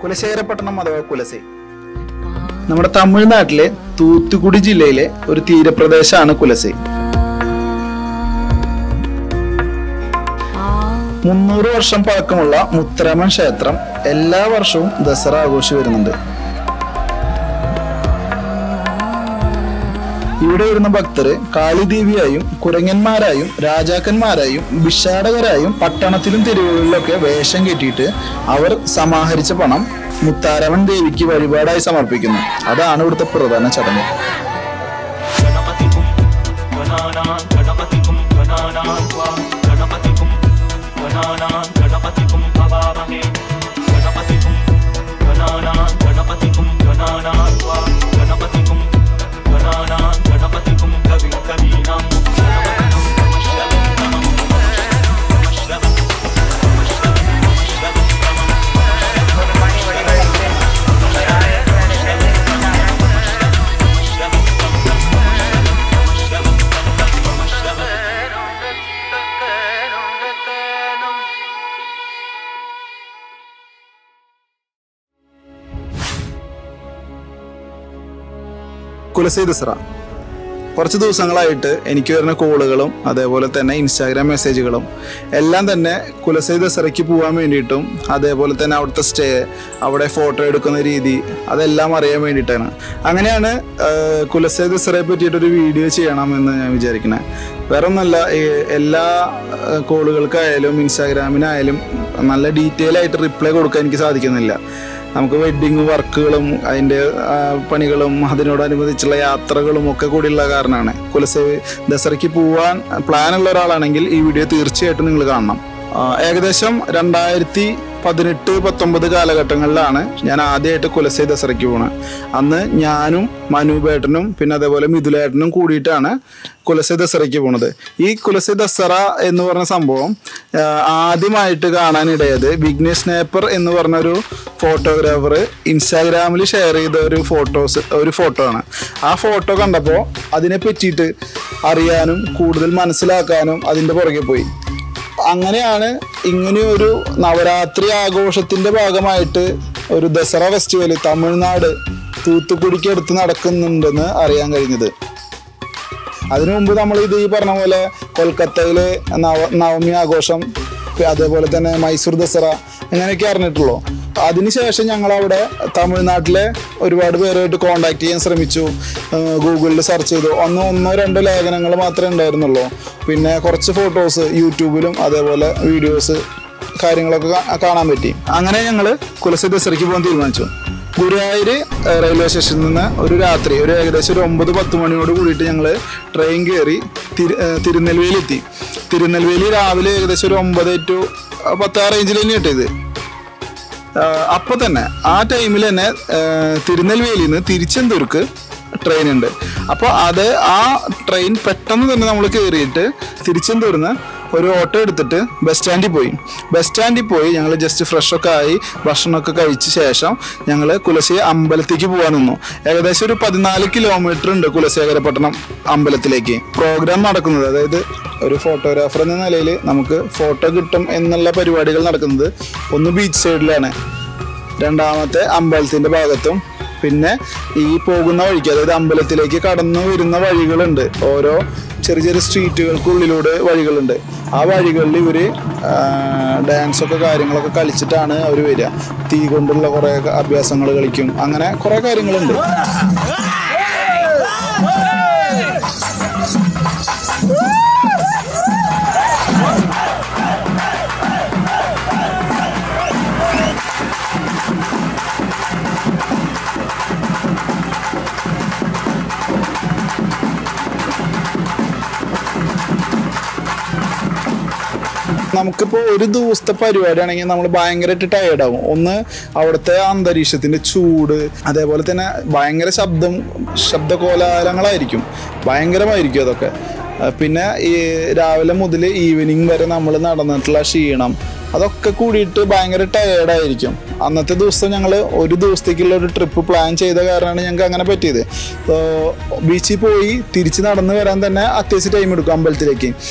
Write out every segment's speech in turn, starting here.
കുലശേഖരപട്ടണം അഥവാ കുലസൈ നമ്മുടെ തമിഴ്നാട്ടിലെ തൂത്തുക്കുടി ജില്ലയിലെ ഒരു തീരപ്രദേശമാണ് കുലസൈ മുന്നൂറ് വർഷം പഴക്കമുള്ള മുത്തരാമൻ ക്ഷേത്രം എല്ലാ വർഷവും ദസറ ആഘോഷിച്ചു വരുന്നുണ്ട് ഇവിടെ വരുന്ന ഭക്തര് കാളിദേവിയായും കുരങ്ങന്മാരായും രാജാക്കന്മാരായും ഭിക്ഷാടകരായും പട്ടണത്തിലും തെരുവുകളിലൊക്കെ വേഷം കെട്ടിയിട്ട് അവർ സമാഹരിച്ച പണം മുത്താരവൻ ദേവിക്ക് വഴിപാടായി സമർപ്പിക്കുന്നു അതാണ് ഇവിടുത്തെ പ്രധാന ചടങ്ങ് गणपतिकुं गणानां गणपतिकुं गणानां त्वा गणपतिकुं गणानां गणपतिकुं भवामहे गणपतिकुं गणानां गणपतिकुं गणानां त्वा गणपतिकुं गणानां गणपतिकुं कविं कवीनां गणपतिकुं नमश्रवन्तमं नमश्रवं नमश्रवं नमश्रवं കുലസൈ ദസറ കുറച്ച് ദിവസങ്ങളായിട്ട് എനിക്ക് വരുന്ന കോളുകളും അതേപോലെ തന്നെ ഇൻസ്റ്റാഗ്രാം മെസ്സേജുകളും എല്ലാം തന്നെ കുലസൈ ദസറയ്ക്ക് പോകാൻ വേണ്ടിയിട്ടും അതേപോലെ തന്നെ അവിടുത്തെ സ്റ്റേ അവിടെ ഫോട്ടോ എടുക്കുന്ന രീതി അതെല്ലാം അറിയാൻ വേണ്ടിയിട്ടാണ് അങ്ങനെയാണ് ആഹ്, കുലസൈ ദസറയെ പറ്റിയിട്ടൊരു വീഡിയോ ചെയ്യണമെന്ന് ഞാൻ വിചാരിക്കുന്നത് വേറെ ഒന്നല്ല ഈ എല്ലാ ആഹ്, കോളുകൾക്കായാലും ഇൻസ്റ്റാഗ്രാമിനായാലും നല്ല ഡീറ്റെയിൽ ആയിട്ട് റിപ്ലൈ കൊടുക്കാൻ എനിക്ക് സാധിക്കുന്നില്ല നമുക്ക് വെഡ്ഡിങ് വർക്കുകളും അതിൻ്റെ ആ, പണികളും അതിനോടനുബന്ധിച്ചുള്ള യാത്രകളും ഒക്കെ കൂടിയുള്ള കാരണമാണ് കുലസേവ് ദസറയ്ക്ക് പോവാൻ പ്ലാൻ ഉള്ള ഒരാളാണെങ്കിൽ ഈ വീഡിയോ തീർച്ചയായിട്ടും നിങ്ങൾ കാണണം ആ, ഏകദേശം രണ്ടായിരത്തി പതിനെട്ട് പത്തൊമ്പത് കാലഘട്ടങ്ങളിലാണ് ഞാൻ ആദ്യമായിട്ട് കുലസൈ ദസറയ്ക്ക് പോണത് അന്ന് ഞാനും മനുബേട്ടനും പിന്നെ അതേപോലെ മിഥുലേട്ടനും കൂടിയിട്ടാണ് കുലസൈ ദസറയ്ക്ക് പോണത് ഈ കുലസൈ ദസറ എന്ന് പറഞ്ഞ സംഭവം ആ, ആദ്യമായിട്ട് കാണാനിടയത് വിഘ്നേഷ് നേപ്പർ എന്ന് പറഞ്ഞ ഒരു ഫോട്ടോഗ്രാഫർ ഇൻസ്റ്റാഗ്രാമിൽ ഷെയർ ചെയ്ത ഒരു ഫോട്ടോസ് ഒരു ഫോട്ടോ ആണ് ആ ഫോട്ടോ കണ്ടപ്പോൾ അതിനെ പറ്റിയിട്ട് അറിയാനും കൂടുതൽ മനസ്സിലാക്കാനും അതിൻ്റെ പുറകെ പോയി അങ്ങനെയാണ് ഇങ്ങനെയൊരു നവരാത്രി ആഘോഷത്തിന്റെ ഭാഗമായിട്ട് ഒരു ദസറ ഫെസ്റ്റിവൽ തമിഴ്നാട് തൂത്തുക്കുടിക്ക് അടുത്ത് നടക്കുന്നുണ്ടെന്ന് അറിയാൻ കഴിഞ്ഞത് അതിനു മുമ്പ് നമ്മൾ ഇത് ഈ പറഞ്ഞ പോലെ കൊൽക്കത്തയിലെ നവ നവമി ആഘോഷം പി- അതേപോലെ തന്നെ മൈസൂർ ദസറ ഇങ്ങനെയൊക്കെ അറിഞ്ഞിട്ടുള്ളൂ അതിനുശേഷം ഞങ്ങൾ അവിടെ തമിഴ്നാട്ടിലെ ഒരുപാട് പേരുമായിട്ട് കോണ്ടാക്ട് ചെയ്യാൻ ശ്രമിച്ചു ഗൂഗിളിൽ സെർച്ച് ചെയ്തു ഒന്ന് ഒന്നോ രണ്ടോ ലേഖനങ്ങൾ മാത്രമേ ഉണ്ടായിരുന്നുള്ളൂ പിന്നെ കുറച്ച് ഫോട്ടോസ് യൂട്യൂബിലും അതേപോലെ വീഡിയോസ് കാര്യങ്ങളൊക്കെ കാ- കാണാൻ പറ്റി അങ്ങനെ ഞങ്ങൾ കുലസി ദസറയ്ക്ക് പോകാൻ തീരുമാനിച്ചു ഗുരുവായൂർ ഏഹ്, റെയിൽവേ സ്റ്റേഷനിൽ നിന്ന് ഒരു രാത്രി ഒരു ഏകദേശം ഒരു ഒമ്പത് പത്ത് മണിയോട് കൂടിയിട്ട് ഞങ്ങൾ ട്രെയിൻ കയറി തിരു ഏഹ്, തിരുനെൽവേലി എത്തി തിരുനെൽവേലി രാവിലെ ഏകദേശം ഒരു ഒമ്പത് ടു പത്ത് ആ റേഞ്ചിൽ തന്നെ കിട്ടിയത് അപ്പോൾ തന്നെ ആ ടൈമിൽ തന്നെ ഏഹ്, തിരുനെൽവേലിയിൽ നിന്ന് തിരുച്ചെന്തൂർക്ക് ട്രെയിൻ ഉണ്ട് അപ്പോൾ അത് ആ ട്രെയിൻ പെട്ടെന്ന് തന്നെ നമ്മൾ കയറിയിട്ട് തിരുച്ചെന്തൂരിൽ നിന്ന് ഒരു ഓട്ടോ എടുത്തിട്ട് ബസ് സ്റ്റാൻഡിൽ പോയി ബസ് സ്റ്റാൻഡിൽ പോയി ഞങ്ങൾ ജസ്റ്റ് ഫ്രഷ് ഒക്കെ ആയി ഭക്ഷണമൊക്കെ കഴിച്ച ശേഷം ഞങ്ങൾ കുലശി അമ്പലത്തേക്ക് പോകാൻ നിന്നു ഏകദേശം ഒരു പതിനാല് കിലോമീറ്റർ ഉണ്ട് കുലശേഖരപട്ടണം അമ്പലത്തിലേക്ക് പ്രോഗ്രാം നടക്കുന്നത് അതായത് ഒരു ഫോട്ടോഗ്രാഫർ എന്ന നിലയിൽ നമുക്ക് ഫോട്ടോ കിട്ടും എന്നുള്ള പരിപാടികൾ നടക്കുന്നത് ഒന്ന് ബീച്ച് സൈഡിലാണ് രണ്ടാമത്തെ അമ്പലത്തിന്റെ ഭാഗത്തും പിന്നെ ഈ പോകുന്ന വഴിക്ക് അതായത് അമ്പലത്തിലേക്ക് കടന്നു വരുന്ന വഴികളുണ്ട് ഓരോ ചെറിയ ചെറിയ സ്ട്രീറ്റുകൾക്കുള്ളിലൂടെ വഴികളുണ്ട് ആ വഴികളിൽ ഇവർ ഡാൻസൊക്കെ കാര്യങ്ങളൊക്കെ കളിച്ചിട്ടാണ് അവർ വരിക തീ കൊണ്ടുള്ള കുറേ അഭ്യാസങ്ങൾ കളിക്കും അങ്ങനെ കുറേ കാര്യങ്ങളുണ്ട് നമുക്കിപ്പോൾ ഒരു ദിവസത്തെ പരിപാടിയാണെങ്കിൽ നമ്മൾ ഭയങ്കരമായിട്ട് ടയേർഡാവും ഒന്ന് അവിടുത്തെ അന്തരീക്ഷത്തിന്റെ ചൂട് അതേപോലെ തന്നെ ഭയങ്കര ശബ്ദം ശബ്ദകോലാഹലങ്ങളായിരിക്കും ഭയങ്കരമായിരിക്കും അതൊക്കെ ആ, പിന്നെ ഈ രാവിലെ മുതൽ ഈവനിങ് വരെ നമ്മൾ നടന്നിട്ടുള്ള ക്ഷീണം അതൊക്കെ കൂടിയിട്ട് ഭയങ്കര ടയേർഡായിരിക്കും അന്നത്തെ ദിവസം ഞങ്ങൾ ഒരു ദിവസത്തേക്കുള്ള ഒരു ട്രിപ്പ് പ്ലാൻ ചെയ്ത കാരണമാണ് ഞങ്ങൾക്ക് അങ്ങനെ പറ്റിയത് ബീച്ചിൽ പോയി തിരിച്ച് നടന്ന് വരാൻ തന്നെ അത്യാവശ്യം ടൈം എടുക്കും അമ്പലത്തിലേക്ക്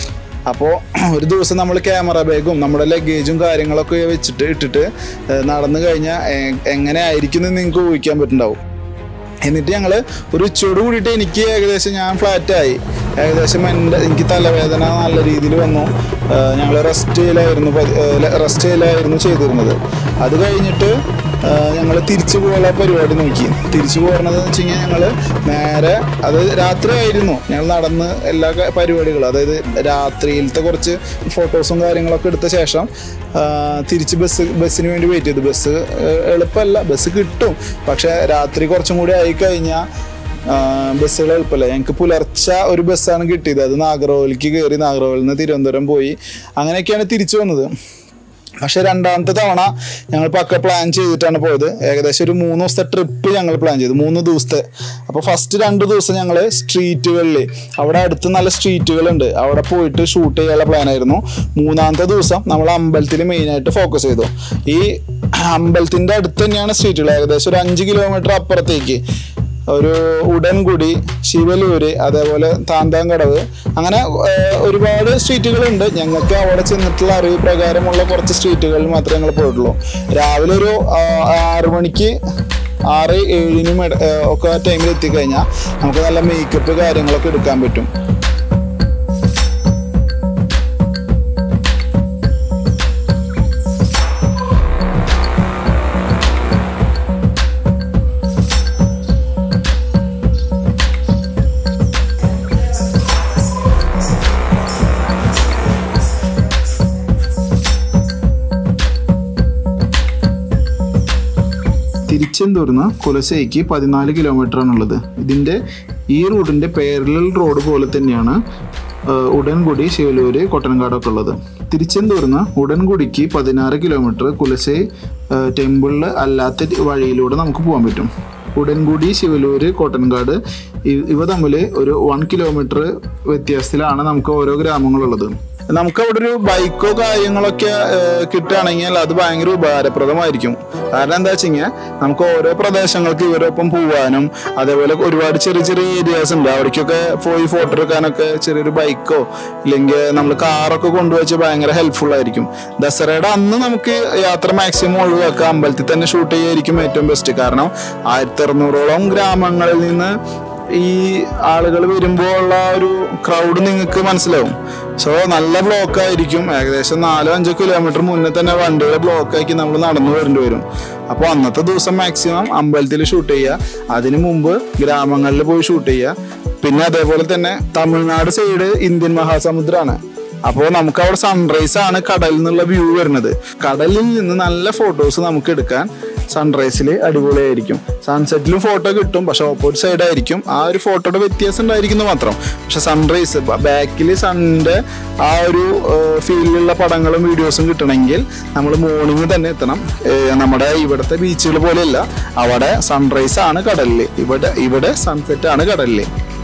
അപ്പോൾ ഒരു ദിവസം നമ്മൾ ക്യാമറ ബാഗും നമ്മുടെ ലഗേജും കാര്യങ്ങളൊക്കെ വെച്ചിട്ട് ഇട്ടിട്ട് ഏഹ്, നടന്നു കഴിഞ്ഞാൽ എങ്ങനെ ആയിരിക്കും എന്ന് നിങ്ങൾക്ക് ഊഹിക്കാൻ പറ്റുന്നുണ്ടാവും എന്നിട്ട് ഞങ്ങൾ ഒരു ഉച്ചയോട് കൂടിയിട്ട് എനിക്ക് ഏകദേശം ഞാൻ ഫ്ലാറ്റായി ഏകദേശം എൻ്റെ എനിക്ക് തലവേദന നല്ല രീതിയിൽ വന്നു ഞങ്ങൾ റെസ്റ്റ് ചെയ്യലായിരുന്നു റെസ്റ്റ് ചെയ്യലായിരുന്നു ചെയ്തിരുന്നത് അത് കഴിഞ്ഞിട്ട് ഞങ്ങൾ തിരിച്ചു പോകാനുള്ള പരിപാടി നോക്കി തിരിച്ചു പോകണത് വെച്ച് കഴിഞ്ഞാൽ ഞങ്ങൾ നേരെ അത് രാത്രി ആയിരുന്നു ഞങ്ങൾ നടന്ന് എല്ലാ ക- പരിപാടികളും അതായത് രാത്രിയിലത്തെ കുറച്ച് ഫോട്ടോസും കാര്യങ്ങളൊക്കെ എടുത്ത ശേഷം ആ, തിരിച്ച് ബസ് ബസ്സിന് വേണ്ടി വെയിറ്റ് ചെയ്തു ബസ് ഏഹ്, എളുപ്പമല്ല ബസ് കിട്ടും പക്ഷെ രാത്രി കുറച്ചും കൂടി ആയി കഴിഞ്ഞാൽ ബസ്സുകൾ എളുപ്പമല്ല ഞങ്ങൾക്ക് പുലർച്ചെ ഒരു ബസ്സാണ് കിട്ടിയത് അത് നാഗർകോവിലേക്ക് കയറി നാഗർകോവിൽ നിന്ന് തിരുവനന്തപുരം പോയി അങ്ങനെയൊക്കെയാണ് തിരിച്ചു വന്നത് പക്ഷെ രണ്ടാമത്തെ തവണ ഞങ്ങൾ പക്ക പ്ലാൻ ചെയ്തിട്ടാണ് പോയത് ഏകദേശം ഒരു മൂന്ന് ദിവസത്തെ ട്രിപ്പ് ഞങ്ങൾ പ്ലാൻ ചെയ്തു മൂന്ന് ദിവസത്തെ അപ്പോൾ ഫസ്റ്റ് രണ്ട് ദിവസം ഞങ്ങൾ സ്ട്രീറ്റുകളിൽ അവിടെ അടുത്ത് നല്ല സ്ട്രീറ്റുകളുണ്ട് അവിടെ പോയിട്ട് ഷൂട്ട് ചെയ്യാനുള്ള പ്ലാൻ ആയിരുന്നു മൂന്നാമത്തെ ദിവസം നമ്മൾ അമ്പലത്തിൽ മെയിനായിട്ട് ഫോക്കസ് ചെയ്തു ഈ അമ്പലത്തിൻ്റെ അടുത്ത് തന്നെയാണ് സ്ട്രീറ്റുകൾ ഏകദേശം ഒരു അഞ്ച് കിലോമീറ്റർ അപ്പുറത്തേക്ക് ഒരു ഉടൻകുടി ശിവലൂര് അതേപോലെ താന്താങ്കടവ് അങ്ങനെ ഏഹ്, ഒരുപാട് സ്ട്രീറ്റുകളുണ്ട് ഞങ്ങൾക്ക് അവിടെ ചെന്നിട്ടുള്ള അറിവ് പ്രകാരമുള്ള കുറച്ച് സ്ട്രീറ്റുകളിൽ മാത്രമേ ഞങ്ങൾ പോയിട്ടുള്ളൂ രാവിലെ ഒരു ആ, ആറ് മണിക്ക് ആറ് ഏഴിനും ഇട- ഏഹ്, ഒക്കെ ടൈമിൽ എത്തിക്കഴിഞ്ഞാൽ നമുക്ക് നല്ല മേക്കപ്പ് കാര്യങ്ങളൊക്കെ എടുക്കാൻ പറ്റും തിരിച്ചെന്തൂർന്ന് കുലശയ്ക്ക് പതിനാല് കിലോമീറ്റർ ആണുള്ളത് ഇതിൻ്റെ ഈ റൂട്ടിൻ്റെ പേരലൽ റോഡ് പോലെ തന്നെയാണ് ഏഹ്, ഉടൻകുടി ശിവലൂര് കൊട്ടൻകാടൊക്കെ ഉള്ളത് തിരിച്ചെന്തൂർന്ന് ഉടൻകുടിക്ക് പതിനാറ് കിലോമീറ്റർ കുലശൈ ഏഹ്, ടെമ്പിളിൽ അല്ലാത്ത വഴിയിലൂടെ നമുക്ക് പോകാൻ പറ്റും ഉടൻകുടി ശിവലൂര് കോട്ടൻകാട് ഇ- ഇവ തമ്മിൽ ഒരു വൺ കിലോമീറ്റർ വ്യത്യാസത്തിലാണ് നമുക്ക് ഓരോ ഗ്രാമങ്ങളുള്ളത് നമുക്ക് അവിടെ ഒരു ബൈക്കോ കാര്യങ്ങളൊക്കെ ഏഹ്, കിട്ടുകയാണെങ്കിൽ അത് ഭയങ്കര ഉപകാരപ്രദമായിരിക്കും കാരണം എന്താ വെച്ച് കഴിഞ്ഞാൽ നമുക്ക് ഓരോ പ്രദേശങ്ങൾക്ക് ഇവരൊപ്പം പോവാനും അതേപോലെ ഒരുപാട് ചെറിയ ചെറിയ ഏരിയാസ് ഉണ്ട് അവിടേക്കൊക്കെ പോയി ഫോട്ടോ എടുക്കാനൊക്കെ ചെറിയൊരു ബൈക്കോ ഇല്ലെങ്കിൽ നമ്മൾ കാറൊക്കെ കൊണ്ടുവച്ച് ഭയങ്കര ഹെൽപ്ഫുൾ ആയിരിക്കും ദസറയുടെ അന്ന് നമുക്ക് യാത്ര മാക്സിമം ഒഴിവാക്കാം അമ്പലത്തിൽ തന്നെ ഷൂട്ട് ചെയ്യായിരിക്കും ഏറ്റവും ബെസ്റ്റ് കാരണം ആയിരത്തി അറുന്നൂറോളം ഗ്രാമങ്ങളിൽ നിന്ന് ഈ ആളുകൾ വരുമ്പോൾ ഉള്ള ഒരു ക്രൗഡ് നിങ്ങൾക്ക് മനസ്സിലാവും സോ നല്ല ബ്ലോക്ക് ആയിരിക്കും ഏകദേശം നാലോ അഞ്ചോ കിലോമീറ്റർ മുന്നേ തന്നെ വണ്ടികളെ ബ്ലോക്ക് ആക്കി നമ്മൾ നടന്നു വരേണ്ടി വരും അപ്പോൾ അന്നത്തെ ദിവസം മാക്സിമം അമ്പലത്തിൽ ഷൂട്ട് ചെയ്യുക അതിനു മുമ്പ് ഗ്രാമങ്ങളിൽ പോയി ഷൂട്ട് ചെയ്യുക പിന്നെ അതേപോലെ തന്നെ തമിഴ്നാട് സൈഡ് ഇന്ത്യൻ മഹാസമുദ്രമാണ് അപ്പോൾ നമുക്ക് അവിടെ സൺറൈസ് ആണ് കടലിൽ നിന്നുള്ള വ്യൂ വരുന്നത് കടലിൽ നിന്ന് നല്ല ഫോട്ടോസ് നമുക്ക് എടുക്കാൻ സൺറൈസിൽ അടിപൊളിയായിരിക്കും സൺസെറ്റിലും ഫോട്ടോ കിട്ടും പക്ഷെ ഓപ്പോസിറ്റ് സൈഡ് ആയിരിക്കും ആ ഒരു ഫോട്ടോയുടെ വ്യത്യാസം ഉണ്ടായിരിക്കുന്നു മാത്രം പക്ഷെ സൺറൈസ് ബാക്കിൽ സണ്ണിൻ്റെ ആ ഒരു ഫീലിലുള്ള പടങ്ങളും വീഡിയോസും കിട്ടണമെങ്കിൽ നമ്മൾ മോർണിംഗ് തന്നെ എത്തണം ഏഹ് നമ്മുടെ ഇവിടുത്തെ ബീച്ചുകൾ പോലെയല്ല അവിടെ സൺറൈസ് ആണ് കടലിൽ ഇവിടെ ഇവിടെ സൺസെറ്റ് ആണ് കടലിൽ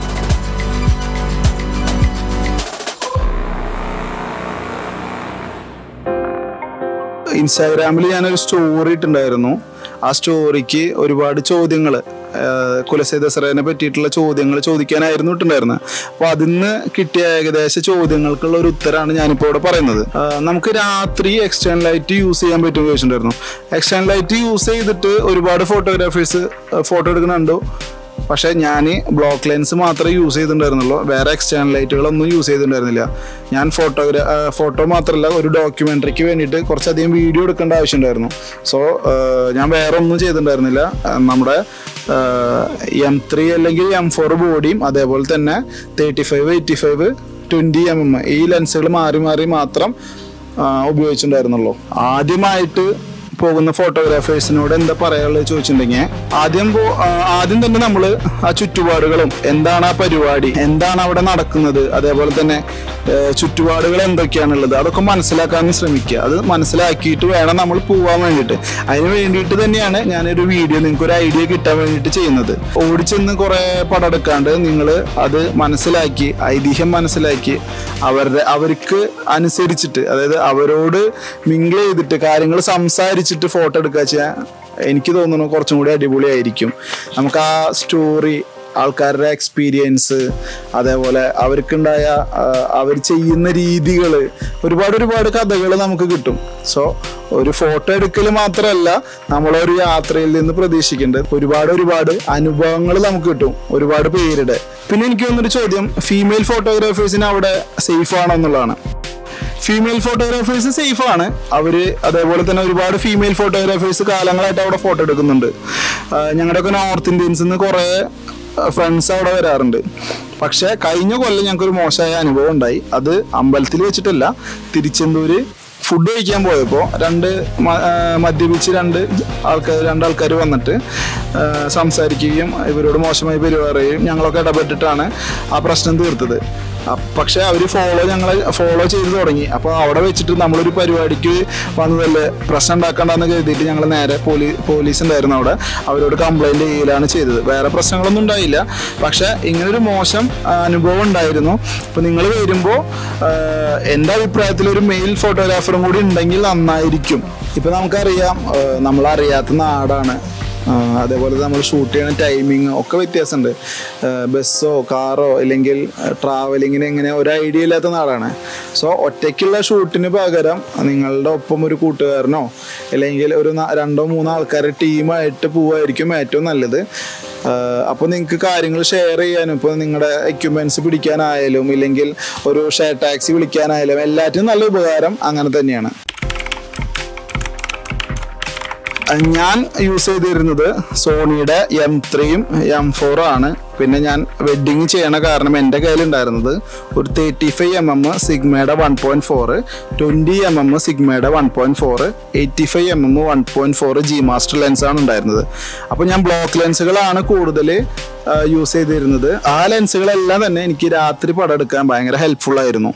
ഇൻസ്റ്റാഗ്രാമിൽ ഞാനൊരു സ്റ്റോറി ഇട്ടുണ്ടായിരുന്നു ആ സ്റ്റോറിക്ക് ഒരുപാട് ചോദ്യങ്ങൾ കുലസേ ദസറേനെ പറ്റിയിട്ടുള്ള ചോദ്യങ്ങൾ ചോദിക്കാനായിരുന്നു ഇട്ടുണ്ടായിരുന്നത് അപ്പോൾ അതിന്ന് കിട്ടിയ ഏകദേശ ചോദ്യങ്ങൾക്കുള്ള ഒരു ഉത്തരമാണ് ഞാനിപ്പോൾ ഇവിടെ പറയുന്നത് ആ, നമുക്ക് രാത്രി എക്സ്റ്റേണൽ ലൈറ്റ് യൂസ് ചെയ്യാൻ പറ്റുമെന്ന് ചോദിച്ചിട്ടുണ്ടായിരുന്നു എക്സ്റ്റേണൽ ലൈറ്റ് യൂസ് ചെയ്തിട്ട് ഒരുപാട് ഫോട്ടോഗ്രാഫേഴ്സ് ഫോട്ടോ എടുക്കുന്നുണ്ടോ പക്ഷേ ഞാൻ ബ്ലോക്ക് ലെൻസ് മാത്രമേ യൂസ് ചെയ്തിട്ടുണ്ടായിരുന്നുള്ളൂ വേറെ എക്സ്റ്റേണൽ ലൈറ്റുകളൊന്നും യൂസ് ചെയ്തിട്ടുണ്ടായിരുന്നില്ല ഞാൻ ഫോട്ടോഗ്രാ ഫോട്ടോ മാത്രമല്ല ഒരു ഡോക്യുമെൻ്ററിക്ക് വേണ്ടിയിട്ട് കുറച്ചധികം വീഡിയോ എടുക്കേണ്ട ആവശ്യമുണ്ടായിരുന്നു സോ ഞാൻ വേറെ ഒന്നും ചെയ്തിട്ടുണ്ടായിരുന്നില്ല ആ, നമ്മുടെ എം ത്രീ അല്ലെങ്കിൽ എം ഫോർ ബോഡിയും അതേപോലെ തന്നെ thirty five eighty five twenty M M ഈ ലെൻസുകൾ മാറി മാറി മാത്രം ആ, ഉപയോഗിച്ചിട്ടുണ്ടായിരുന്നുള്ളൂ ആദ്യമായിട്ട് പോകുന്ന ഫോട്ടോഗ്രാഫേഴ്സിനോട് എന്താ പറയാനുള്ളത് ചോദിച്ചിട്ടുണ്ടെങ്കിൽ ആദ്യം പോ- ആ, ആദ്യം തന്നെ നമ്മൾ ആ ചുറ്റുപാടുകളും എന്താണ് ആ പരിപാടി എന്താണ് അവിടെ നടക്കുന്നത് അതേപോലെ തന്നെ ഏ, ചുറ്റുപാടുകൾ എന്തൊക്കെയാണുള്ളത് അതൊക്കെ മനസ്സിലാക്കാൻ ശ്രമിക്കുക അത് മനസ്സിലാക്കിയിട്ട് വേണം നമ്മൾ പോകാൻ വേണ്ടിയിട്ട് അതിന് വേണ്ടിയിട്ട് തന്നെയാണ് ഞാനൊരു വീഡിയോ നിങ്ങൾക്ക് ഒരു ഐഡിയ കിട്ടാൻ വേണ്ടിയിട്ട് ചെയ്യുന്നത് ഓടിച്ചെന്ന് കുറേ പടം എടുക്കാണ്ട് നിങ്ങൾ അത് മനസ്സിലാക്കി ഐതിഹ്യം മനസ്സിലാക്കി അവരുടെ അവർക്ക് അനുസരിച്ചിട്ട് അതായത് അവരോട് മിങ്കിൾ ചെയ്തിട്ട് കാര്യങ്ങൾ സംസാരിച്ചിട്ട് ഫോട്ടോ എടുക്കുക വെച്ചാൽ എനിക്ക് തോന്നുന്നു കുറച്ചും കൂടി അടിപൊളിയായിരിക്കും നമുക്ക് ആ സ്റ്റോറി ആൾക്കാരുടെ എക്സ്പീരിയൻസ് അതേപോലെ അവർക്കുണ്ടായ അവർ ചെയ്യുന്ന രീതികൾ ഒരുപാട് ഒരുപാട് കഥകൾ നമുക്ക് കിട്ടും സോ ഒരു ഫോട്ടോ എടുക്കൽ മാത്രമല്ല നമ്മളൊരു യാത്രയിൽ നിന്ന് പ്രതീക്ഷിക്കേണ്ടത് ഒരുപാട് ഒരുപാട് അനുഭവങ്ങൾ നമുക്ക് കിട്ടും ഒരുപാട് പേരുടെ പിന്നെ എനിക്ക് വന്നൊരു ചോദ്യം ഫീമെയിൽ ഫോട്ടോഗ്രാഫേഴ്സിന് അവിടെ സേഫ് ആണോ എന്നുള്ളതാണ് ഫീമെയിൽ ഫോട്ടോഗ്രാഫേഴ്സ് സേഫ് ആണ് അവര് അതേപോലെ തന്നെ ഒരുപാട് ഫീമെയിൽ ഫോട്ടോഗ്രാഫേഴ്സ് കാലങ്ങളായിട്ട് അവിടെ ഫോട്ടോ എടുക്കുന്നുണ്ട് ഞങ്ങളുടെയൊക്കെ നോർത്ത് ഇന്ത്യൻസിൽ നിന്ന് കുറേ ഫ്രണ്ട്സ് അവിടെ വരാറുണ്ട് പക്ഷെ കഴിഞ്ഞ കൊല്ലം ഞങ്ങൾക്ക് ഒരു മോശമായ അനുഭവം ഉണ്ടായി അത് അമ്പലത്തിൽ വെച്ചിട്ടല്ല തിരുച്ചെന്തൂര് ഫുഡ് കഴിക്കാൻ പോയപ്പോൾ രണ്ട് മ- ആ, മദ്യപിച്ച് രണ്ട് ആൾക്കാർ രണ്ടാൾക്കാർ വന്നിട്ട് ആ, സംസാരിക്കുകയും ഇവരോട് മോശമായി പെരുമാറുകയും ഞങ്ങളൊക്കെ ഇടപെട്ടിട്ടാണ് ആ പ്രശ്നം തീർത്തത് അ- പക്ഷെ അവർ ഫോളോ ഞങ്ങളെ ഫോളോ ചെയ്ത് തുടങ്ങി അപ്പോൾ അവിടെ വെച്ചിട്ട് നമ്മളൊരു പരിപാടിക്ക് വന്നതല്ലേ പ്രശ്നം ഉണ്ടാക്കണ്ടെന്ന് കരുതിയിട്ട് ഞങ്ങൾ നേരെ പോലീ പോലീസ് ഉണ്ടായിരുന്നു അവിടെ അവരോട് കംപ്ലൈൻറ്റ് ചെയ്യുകയാണ് ചെയ്തത് വേറെ പ്രശ്നങ്ങളൊന്നും ഉണ്ടായില്ല പക്ഷെ ഇങ്ങനൊരു മോശം ആ, അനുഭവം ഉണ്ടായിരുന്നു അപ്പോൾ നിങ്ങൾ വരുമ്പോൾ എൻ്റെ അഭിപ്രായത്തിൽ ഒരു മെയിൽ ഫോട്ടോഗ്രാഫറും കൂടി ഉണ്ടെങ്കിൽ നന്നായിരിക്കും ഇപ്പം നമുക്കറിയാം ആ, നമ്മളറിയാത്ത നാടാണ് ആ, അതേപോലെ നമ്മൾ ഷൂട്ട് ചെയ്യുന്ന ടൈമിങ് ഒക്കെ വ്യത്യാസമുണ്ട് ബസ്സോ കാറോ അല്ലെങ്കിൽ ട്രാവലിങ്ങിന് ഇങ്ങനെ ഒരു ഐഡിയ ഇല്ലാത്ത നാടാണ് സോ ഒറ്റയ്ക്കുള്ള ഷൂട്ടിന് പകരം നിങ്ങളുടെ ഒപ്പം ഒരു കൂട്ടുകാരനോ അല്ലെങ്കിൽ ഒരു ന- രണ്ടോ മൂന്നോ ആൾക്കാരെ ടീമായിട്ട് പോവായിരിക്കും ഏറ്റവും നല്ലത് അപ്പോൾ നിങ്ങൾക്ക് കാര്യങ്ങൾ ഷെയർ ചെയ്യാനും ഇപ്പോൾ നിങ്ങളുടെ എക്യുപ്മെൻറ്റ്സ് പിടിക്കാനായാലും ഇല്ലെങ്കിൽ ഒരു ഷെയർ ടാക്സി വിളിക്കാനായാലും എല്ലാറ്റിനും നല്ല ഉപകാരം അങ്ങനെ തന്നെയാണ് ഞാൻ യൂസ് ചെയ്തിരുന്നത് സോണിയുടെ എം ത്രീയും എം ഫോറും ആണ് പിന്നെ ഞാൻ വെഡ്ഡിങ് ചെയ്യണ കാരണം എൻ്റെ കയ്യിലുണ്ടായിരുന്നത് ഒരു തേർട്ടി ഫൈവ് എം എം സിഗ്മയുടെ one point four twenty M M സിഗ്മയുടെ one point four eighty five M M one point four G master ലെൻസാണ് ഉണ്ടായിരുന്നത് അപ്പോൾ ഞാൻ ബ്ലോക്ക് ലെൻസുകളാണ് കൂടുതൽ യൂസ് ചെയ്തിരുന്നത് ആ ലെൻസുകളെല്ലാം തന്നെ എനിക്ക് രാത്രി പടം എടുക്കാൻ ഭയങ്കര ഹെൽപ്ഫുൾ ആയിരുന്നു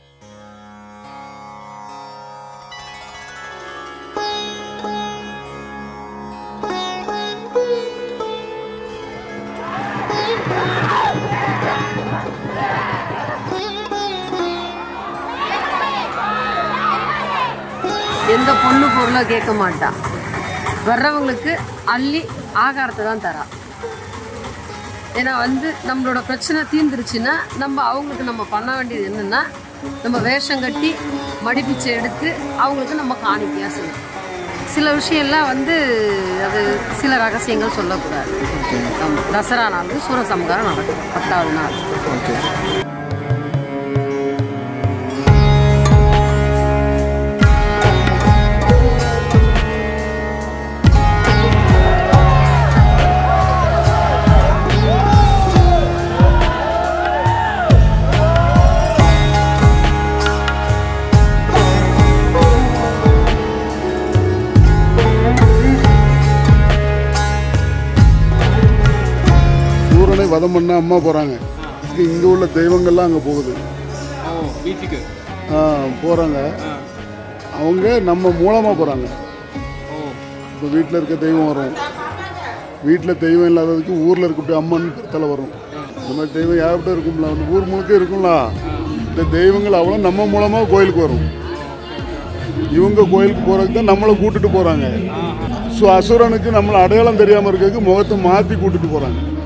எந்த பொண்ணு பொருளை கேட்க மாட்டான் வர்றவங்களுக்கு அள்ளி ஆகாரத்தை தான் தரா ஏன்னா வந்து நம்மளோட பிரச்சனை தீர்ந்துருச்சுன்னா நம்ம அவங்களுக்கு நம்ம பண்ண வேண்டியது என்னென்னா நம்ம வேஷம் கட்டி மடிப்பிச்சை எடுத்து அவங்களுக்கு நம்ம காணிக்கையாக செய்யணும் சில விஷயம்லாம் வந்து அது சில ரகசியங்கள் சொல்லக்கூடாது ஆமா. தசரா நாள் சூரசம்காரம் நடக்கும் பத்தாவது நாள் ഓക്കെ சூரனை வதம் பண்ண அம்மா போகிறாங்க இது இங்கே உள்ள தெய்வங்கள்லாம் அங்கே போகுது பீச்சுக்கு ஆ போகிறாங்க அவங்க நம்ம மூலமாக போகிறாங்க இப்போ வீட்டில் இருக்க தெய்வம் வரும் வீட்டில் தெய்வம் இல்லாததுக்கு ஊரில் இருக்க அம்மன் பிறத்தலை வரும் இந்த மாதிரி தெய்வம் யார்கிட்ட இருக்கும்ல அந்த ஊர் முழுக்க இருக்கும்ல இந்த தெய்வங்கள் அவ்வளோ நம்ம மூலமாக கோயிலுக்கு வரும் இவங்க கோயிலுக்கு போகிறதுக்கு தான் நம்மளை கூட்டிட்டு போகிறாங்க ஸோ அசுரனுக்கு நம்மளை அடையாளம் தெரியாமல் இருக்கிறதுக்கு முகத்தை மாற்றி கூட்டிட்டு போகிறாங்க